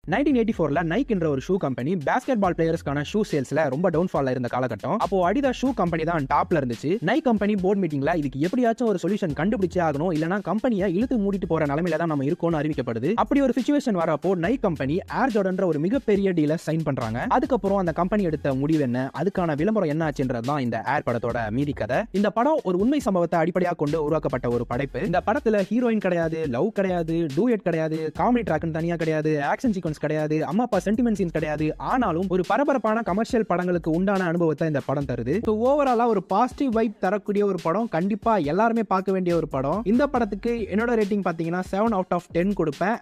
nineteen eighty ஃபோர்ல Nike என்ற ஒரு ஷூ கம்பெனி பேஸ்கெட் பால் பிளேயர்ஸ்க்கான ஷூ சேல்ஸ்ல ரொம்ப டவுன்ஃபால் இருந்த காலகட்டம் அப்போ அடிதா ஷூ கம்பெனி தான் டாப்ல இருந்துச்சு நைக் கம்பெனி போர்ட் மீட்டிங்ல இதுக்கு எப்படியாச்சும் ஒரு சொல்யூஷன் கண்டுபிடிச்சே ஆகணும் இல்லனா கம்பெனியை இழுத்து மூடிட்டு போற நிலைமையில தான் நம்ம இருக்கோம்னு அறிவிக்கப்படுது அப்படி ஒரு சுச்சுவேஷன் வரப்போ நைக் கம்பெனி ஏர் ஜோர்டன்ற ஒரு மிகப்பெரிய டீலை சைன் பண்றாங்க அதுக்கப்புறம் அந்த கம்பெனி எடுத்த முடிவு என்ன அதுக்கான விளம்பரம் என்ன ஆச்சுன்றது தான் இந்த ஏர் படத்தோட மீதி கதை இந்த படம் ஒரு உண்மை சம்பவத்தை அடிப்படையாக கொண்டு உருவாக்கப்பட்ட ஒரு படைப்பு இந்த படத்துல ஹீரோயின் கிடையாது லவ் கிடையாது டூயட் கிடையாது காமெடி ட்ராக்னு தனியா கிடையாது ஆக்ஷன் சீக்வன்ஸ் கிடையாது அம்மா அப்பா சென்டிமெண்ட் சீன்ஸ் கிடையாது ஆனாலும் ஒரு பரபரப்பான கமர்ஷியல் படங்களுக்கு உண்டான அனுபவத்தை இந்த படம் தருது ஸோ ஓவராலா ஒரு பாசிட்டிவ் வைப் தரக்கூடிய ஒரு படம் கண்டிப்பா எல்லாருமே பார்க்க வேண்டிய ஒரு படம் இந்த படத்துக்கு என்னோட ரேட்டிங் பாத்தீங்கன்னா செவன் அவுட் ஆஃப் டென் கொடுப்பேன்